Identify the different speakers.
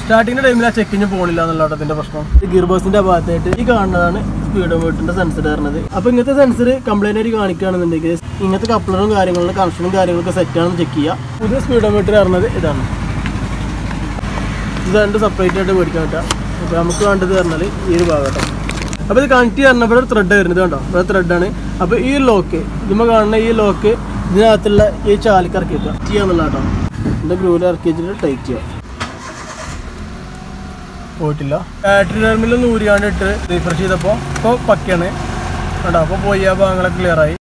Speaker 1: സ്റ്റാർട്ടിങ്ങിന്റെ ടൈമിൽ ആ ചെക്കിങ് പോണില്ല എന്നുള്ള അതിന്റെ പ്രശ്നം ഗിയർ ബോക്സിന്റെ ഭാഗത്തായിട്ട് ഈ കാണുന്നതാണ് സ്പീഡോമീറ്ററിന്റെ സെൻസർ വരുന്നത് അപ്പൊ ഇങ്ങനത്തെ സെൻസർ കംപ്ലൈന്റ് ആയിട്ട് കാണിക്കുകയാണെന്നുണ്ടെങ്കിൽ ഇങ്ങനത്തെ കപ്ലറും കാര്യങ്ങളും കണക്ഷനും കാര്യങ്ങളൊക്കെ സെറ്റ് ആണെന്ന് ചെക്ക് ചെയ്യുക പുതിയ സ്പീഡോമീറ്റർ വരുന്നത് ഇതാണ് ഇത് രണ്ട് സെപ്പറേറ്റ് ആയിട്ട് മേടിക്കാൻ പറ്റാം അപ്പോൾ നമുക്ക് വേണ്ടത് പറഞ്ഞാൽ ഈ ഒരു ഭാഗം കേട്ടോ അപ്പോൾ ഇത് കണക്ട് ചെയ്യാൻ ഇവിടെ ഒരു ത്രെഡ് വരുന്നത് കണ്ടോ ഇവിടെ ത്രെഡാണ് അപ്പോൾ ഈ ലോക്ക് ഇതുമ്പോൾ കാണുന്ന ഈ ലോക്ക് ഇതിനകത്തുള്ള ഈ ചാലിക്ക് ഇറക്കി വെക്കുക ചെയ്യാന്നുള്ള കേട്ടോ ഇതിൻ്റെ ഗ്രൂവിൽ ഇറക്കി വെച്ചിട്ട് ടൈറ്റ് ചെയ്യുക പോയിട്ടില്ല ബാറ്ററി ടെർമിൽ നൂരിയാണ്ട് ഇട്ട് റീഫ്രഷ് ചെയ്തപ്പോൾ ഇപ്പോൾ പക്കയാണ് കേട്ടോ അപ്പോൾ പോയി ആ ഭാഗങ്ങളൊക്കെ ക്ലിയർ ആയി